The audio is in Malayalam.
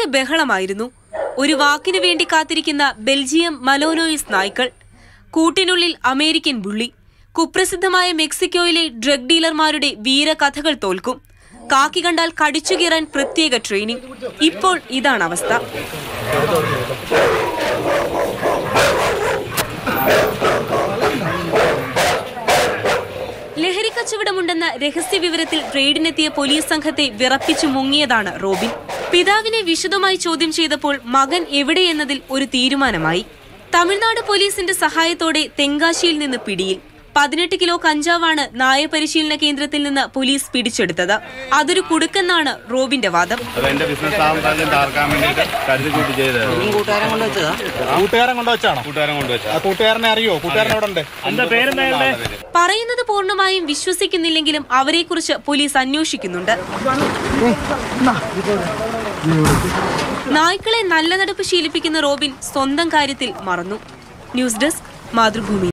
പുറത്ത് ബഹളമായിരുന്നു ഒരു വാക്കിനു വേണ്ടി കാത്തിരിക്കുന്ന ബെൽജിയം മലോനോയിസ് നായ്ക്കൾ കൂട്ടിനുള്ളിൽ അമേരിക്കൻ ബുള്ളി കുപ്രസിദ്ധമായ മെക്സിക്കോയിലെ ഡ്രഗ് ഡീലർമാരുടെ വീരകഥകൾ തോൽക്കും കാക്കി കണ്ടാൽ കടിച്ചുകീറാൻ പ്രത്യേക ട്രെയിനിങ് ഇപ്പോൾ ഇതാണ് അവസ്ഥ ലഹരി കച്ചവടമുണ്ടെന്ന രഹസ്യ വിവരത്തിൽ റെയ്ഡിനെത്തിയ പോലീസ് സംഘത്തെ വിറപ്പിച്ചു മുങ്ങിയതാണ് റോബിൻ പിതാവിനെ വിശദമായി ചോദ്യം ചെയ്തപ്പോൾ മകൻ എവിടെയെന്നതിൽ ഒരു തീരുമാനമായി തമിഴ്നാട് പോലീസിന്റെ സഹായത്തോടെ തെങ്കാശിയിൽ നിന്ന് പിടിയിൽ പതിനെട്ട് കിലോ കഞ്ചാവാണ് നായ പരിശീലന കേന്ദ്രത്തിൽ നിന്ന് പോലീസ് പിടിച്ചെടുത്തത് അതൊരു കുടുക്കെന്നാണ് റോബിന്റെ വാദം അത് എന്റെ ബിസിനസ് സാമ്രാജ്യം തകർക്കാൻ വേണ്ടിയിട്ട് കരുതി കൂട്ടി ചെയ്തത് കൂട്ടുകാരൻ കൊണ്ട് വെച്ചതാ കൂട്ടുകാരൻ കൊണ്ടുവച്ചാണോ കൂട്ടുകാരൻ കൊണ്ടുവച്ച ആ കൂട്ടുകാരനെ അറിയോ കൂട്ടുകാരൻ അവിടെ ഉണ്ട് എന്താ പേരെന്താ പറയുന്നത് പൂർണ്ണമായും വിശ്വസിക്കുന്നില്ലെങ്കിലും അവരെക്കുറിച്ച് പോലീസ് അന്വേഷിക്കുന്നുണ്ട് നായ്ക്കളെ നല്ല നടപ്പ് ശീലിപ്പിക്കുന്ന റോബിൻ സ്വന്തം കാര്യത്തിൽ മറന്നു ന്യൂസ് ഡെസ്ക് മാതൃഭൂമി